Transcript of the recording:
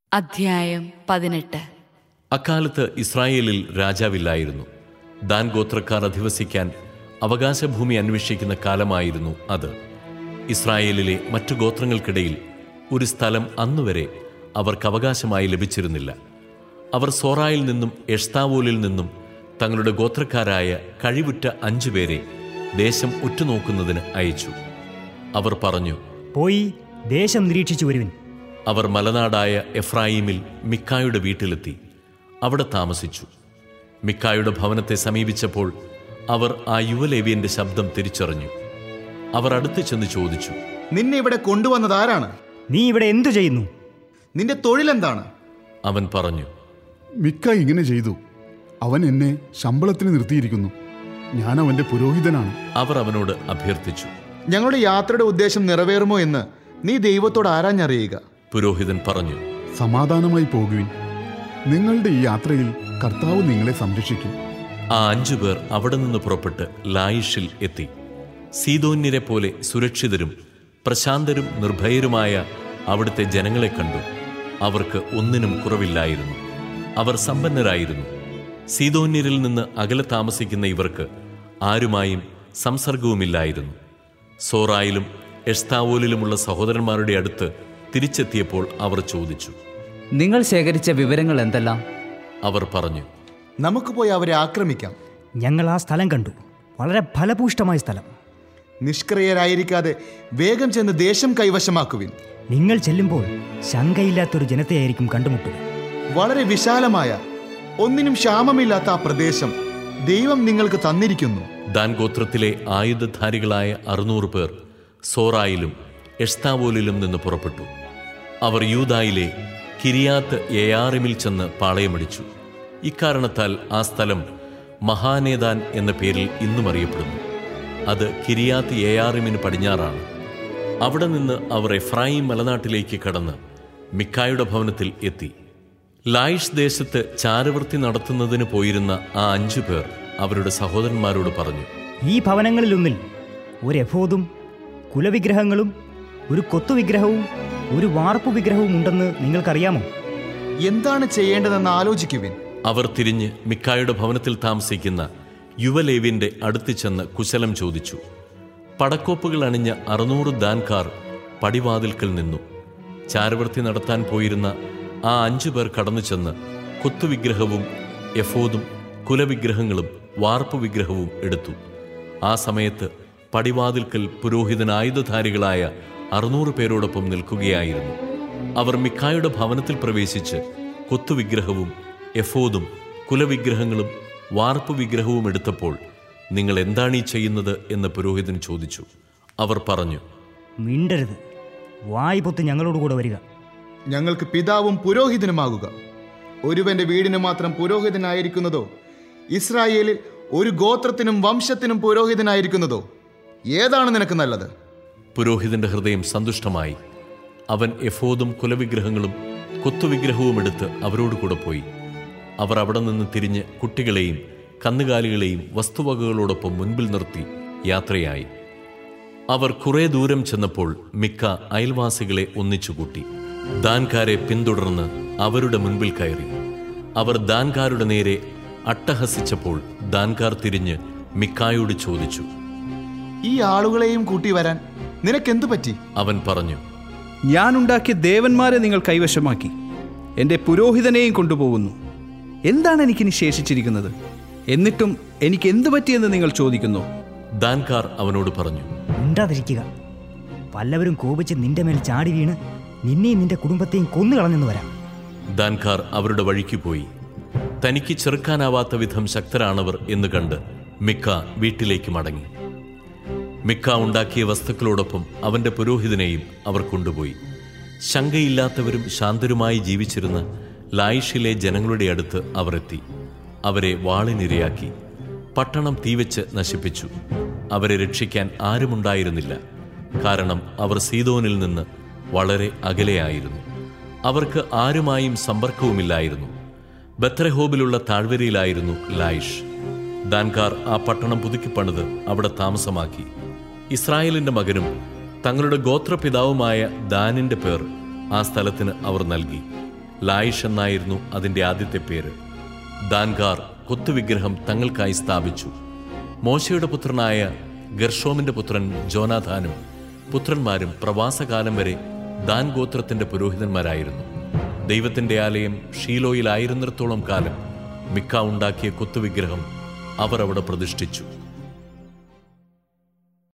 അധ്യായം പതിനെട്ട് അക്കാലത്ത് ഇസ്രായേലിൽ രാജാവില്ലായിരുന്നു ദാൻ ഗോത്രക്കാർ അധിവസിക്കാൻ അവകാശഭൂമി അന്വേഷിക്കുന്ന കാലമായിരുന്നു അത് ഇസ്രായേലിലെ മറ്റു ഗോത്രങ്ങൾക്കിടയിൽ ഒരു സ്ഥലം അന്നുവരെ അവർക്ക് അവകാശമായി ലഭിച്ചിരുന്നില്ല അവർ സോറായിൽ നിന്നും എഷ്താവോലിൽ നിന്നും തങ്ങളുടെ ഗോത്രക്കാരായ കഴിവുറ്റ അഞ്ചുപേരെ ദേശം ഉറ്റുനോക്കുന്നതിന് അയച്ചു അവർ പറഞ്ഞു പോയി ദേശം നിരീക്ഷിച്ചു വരുവിൻ അവർ മലനാടായ എഫ്രായിമിൽ മിക്കായുടെ വീട്ടിലെത്തി അവിടെ താമസിച്ചു മിക്കായുടെ ഭവനത്തെ സമീപിച്ചപ്പോൾ അവർ ആ യുവലേവിയന്റെ ശബ്ദം തിരിച്ചറിഞ്ഞു അവർ അടുത്ത് ചെന്ന് ചോദിച്ചു നിന്നെ ഇവിടെ കൊണ്ടുവന്നത് ആരാണ് നീ ഇവിടെ എന്തു ചെയ്യുന്നു നിന്റെ തൊഴിലെന്താണ് അവൻ പറഞ്ഞു മിക്ക ഇങ്ങനെ ചെയ്തു അവൻ എന്നെ ശമ്പളത്തിന് നിർത്തിയിരിക്കുന്നു ഞാൻ അവന്റെ പുരോഹിതനാണ് അവർ അവനോട് അഭ്യർത്ഥിച്ചു ഞങ്ങളുടെ യാത്രയുടെ ഉദ്ദേശം നിറവേറുമോ എന്ന് നീ ദൈവത്തോട് ആരാഞ്ഞറിയുക പുരോഹിതൻ പറഞ്ഞു സമാധാനമായി പോകുവിൻ നിങ്ങളുടെ ഈ യാത്രയിൽ കർത്താവ് നിങ്ങളെ സംരക്ഷിക്കും ആ അഞ്ചു പേർ അവിടെ നിന്ന് പുറപ്പെട്ട് ലായിഷിൽ എത്തി സീതോന്യരെ പോലെ സുരക്ഷിതരും പ്രശാന്തരും നിർഭയരുമായ അവിടുത്തെ ജനങ്ങളെ കണ്ടു അവർക്ക് ഒന്നിനും കുറവില്ലായിരുന്നു അവർ സമ്പന്നരായിരുന്നു സീതോന്യരിൽ നിന്ന് അകലെ താമസിക്കുന്ന ഇവർക്ക് ആരുമായും സംസർഗവുമില്ലായിരുന്നു സോറായിലും എഷ്താവോലിലുമുള്ള സഹോദരന്മാരുടെ അടുത്ത് തിരിച്ചെത്തിയപ്പോൾ അവർ ചോദിച്ചു നിങ്ങൾ ശേഖരിച്ച വിവരങ്ങൾ എന്തെല്ലാം അവർ പറഞ്ഞു നമുക്ക് പോയി അവരെ ആക്രമിക്കാം ഞങ്ങൾ ആ സ്ഥലം കണ്ടു വളരെ ഫലഭൂഷ്ടമായ സ്ഥലം നിഷ്ക്രിയരായിരിക്കാതെ വേഗം ചെന്ന് ദേശം കൈവശമാക്കുവിൻ നിങ്ങൾ ചെല്ലുമ്പോൾ ശങ്കയില്ലാത്തൊരു ജനത്തെയായിരിക്കും കണ്ടുമുട്ടുക വളരെ വിശാലമായ ഒന്നിനും ക്ഷാമമില്ലാത്ത ആ പ്രദേശം ദൈവം നിങ്ങൾക്ക് തന്നിരിക്കുന്നു ദാൻ ഗോത്രത്തിലെ ആയുധധാരികളായ അറുന്നൂറ് പേർ സോറായിലും എഷ്താവോലിലും നിന്ന് പുറപ്പെട്ടു അവർ യൂദായിലെ കിരിയാത്ത് യയാറിമിൽ ചെന്ന് പാളയമടിച്ചു ഇക്കാരണത്താൽ ആ സ്ഥലം മഹാനേദാൻ എന്ന പേരിൽ ഇന്നും അറിയപ്പെടുന്നു അത് കിരിയാത്ത് യയാറിമിന് പടിഞ്ഞാറാണ് അവിടെ നിന്ന് അവർ എഫ്രായിം മലനാട്ടിലേക്ക് കടന്ന് മിക്കായുടെ ഭവനത്തിൽ എത്തി ലായിഷ് ദേശത്ത് ചാരവൃത്തി നടത്തുന്നതിന് പോയിരുന്ന ആ അഞ്ചു പേർ അവരുടെ സഹോദരന്മാരോട് പറഞ്ഞു ഈ ഭവനങ്ങളിലൊന്നിൽ ഒരു എഫോദും കുലവിഗ്രഹങ്ങളും ഒരു കൊത്തുവിഗ്രഹവും ഒരു വാർപ്പു വിഗ്രഹവും ഉണ്ടെന്ന് നിങ്ങൾക്കറിയാമോ എന്താണ് ചെയ്യേണ്ടതെന്ന് ആലോചിക്കുവിൻ അവർ തിരിഞ്ഞ് മിക്കായുടെ ഭവനത്തിൽ താമസിക്കുന്ന യുവലേവിന്റെ അടുത്ത് ചെന്ന് കുശലം ചോദിച്ചു പടക്കോപ്പുകൾ അണിഞ്ഞ അറുന്നൂറ് ദാൻകാർ പടിവാതിൽക്കൽ നിന്നു ചാരവൃത്തി നടത്താൻ പോയിരുന്ന ആ അഞ്ചു പേർ കടന്നു ചെന്ന് കൊത്തുവിഗ്രഹവും എഫോദും കുലവിഗ്രഹങ്ങളും വാർപ്പു വിഗ്രഹവും എടുത്തു ആ സമയത്ത് പടിവാതിൽക്കൽ പുരോഹിതൻ ആയുധധാരികളായ അറുന്നൂറ് പേരോടൊപ്പം നിൽക്കുകയായിരുന്നു അവർ മിക്കായുടെ ഭവനത്തിൽ പ്രവേശിച്ച് കൊത്തുവിഗ്രഹവും എഫോദും കുലവിഗ്രഹങ്ങളും വാർപ്പ് വിഗ്രഹവും എടുത്തപ്പോൾ നിങ്ങൾ എന്താണ് ഈ ചെയ്യുന്നത് എന്ന് പുരോഹിതൻ ചോദിച്ചു അവർ പറഞ്ഞു മിണ്ടരുത് വായി പൊത്ത് ഞങ്ങളോട് കൂടെ വരിക ഞങ്ങൾക്ക് പിതാവും പുരോഹിതനുമാകുക ഒരുവന്റെ വീടിന് മാത്രം പുരോഹിതനായിരിക്കുന്നതോ ഇസ്രായേലിൽ ഒരു ഗോത്രത്തിനും വംശത്തിനും പുരോഹിതനായിരിക്കുന്നതോ ഏതാണ് നിനക്ക് നല്ലത് പുരോഹിതന്റെ ഹൃദയം സന്തുഷ്ടമായി അവൻ എഫോദും കുലവിഗ്രഹങ്ങളും കൊത്തുവിഗ്രഹവും എടുത്ത് അവരോട് കൂടെ പോയി അവർ അവിടെ നിന്ന് തിരിഞ്ഞ് കുട്ടികളെയും കന്നുകാലികളെയും വസ്തുവകകളോടൊപ്പം മുൻപിൽ നിർത്തി യാത്രയായി അവർ കുറെ ദൂരം ചെന്നപ്പോൾ മിക്ക അയൽവാസികളെ ഒന്നിച്ചുകൂട്ടി ദാൻകാരെ പിന്തുടർന്ന് അവരുടെ മുൻപിൽ കയറി അവർ ദാൻകാരുടെ നേരെ അട്ടഹസിച്ചപ്പോൾ ദാൻകാർ തിരിഞ്ഞ് മിക്കായോട് ചോദിച്ചു ഈ ആളുകളെയും കൂട്ടി വരാൻ നിനക്കെന്തു പറ്റി അവൻ പറഞ്ഞു ഞാനുണ്ടാക്കിയ ദേവന്മാരെ നിങ്ങൾ കൈവശമാക്കി എൻ്റെ പുരോഹിതനെയും കൊണ്ടുപോകുന്നു എന്താണ് എനിക്കിനി ശേഷിച്ചിരിക്കുന്നത് എന്നിട്ടും എനിക്ക് എന്തു പറ്റിയെന്ന് നിങ്ങൾ ചോദിക്കുന്നു ദാൻകാർ അവനോട് പറഞ്ഞു മിണ്ടാതിരിക്കുക വല്ലവരും കോപിച്ച് നിന്റെ മേൽ ചാടി വീണ് നിന്നെയും നിന്റെ കുടുംബത്തെയും കൊന്നുകളഞ്ഞെന്ന് വരാം ദാൻകാർ അവരുടെ വഴിക്ക് പോയി തനിക്ക് ചെറുക്കാനാവാത്ത വിധം ശക്തരാണവർ എന്ന് കണ്ട് മിക്ക വീട്ടിലേക്ക് മടങ്ങി മിക്ക ഉണ്ടാക്കിയ വസ്തുക്കളോടൊപ്പം അവന്റെ പുരോഹിതനെയും അവർ കൊണ്ടുപോയി ശങ്കയില്ലാത്തവരും ശാന്തരുമായി ജീവിച്ചിരുന്ന ലായിഷിലെ ജനങ്ങളുടെ അടുത്ത് അവർ എത്തി അവരെ വാളിനിരയാക്കി പട്ടണം തീവച്ച് നശിപ്പിച്ചു അവരെ രക്ഷിക്കാൻ ആരുമുണ്ടായിരുന്നില്ല കാരണം അവർ സീതോനിൽ നിന്ന് വളരെ അകലെയായിരുന്നു അവർക്ക് ആരുമായും സമ്പർക്കവുമില്ലായിരുന്നു ബത്രഹോബിലുള്ള താഴ്വരയിലായിരുന്നു ലായിഷ് ദാൻകാർ ആ പട്ടണം പുതുക്കിപ്പണിത് അവിടെ താമസമാക്കി ഇസ്രായേലിന്റെ മകനും തങ്ങളുടെ ഗോത്രപിതാവുമായ ദാനിന്റെ പേർ ആ സ്ഥലത്തിന് അവർ നൽകി ലായിഷ് എന്നായിരുന്നു അതിൻ്റെ ആദ്യത്തെ പേര് ദാൻകാർ കൊത്തുവിഗ്രഹം തങ്ങൾക്കായി സ്ഥാപിച്ചു മോശയുടെ പുത്രനായ ഗർഷോമിന്റെ പുത്രൻ ജോനാഥാനും പുത്രന്മാരും പ്രവാസകാലം വരെ ദാൻ ഗോത്രത്തിന്റെ പുരോഹിതന്മാരായിരുന്നു ദൈവത്തിന്റെ ആലയം ഷീലോയിലായിരുന്നിടത്തോളം കാലം മിക്ക ഉണ്ടാക്കിയ കൊത്തുവിഗ്രഹം അവർ അവിടെ പ്രതിഷ്ഠിച്ചു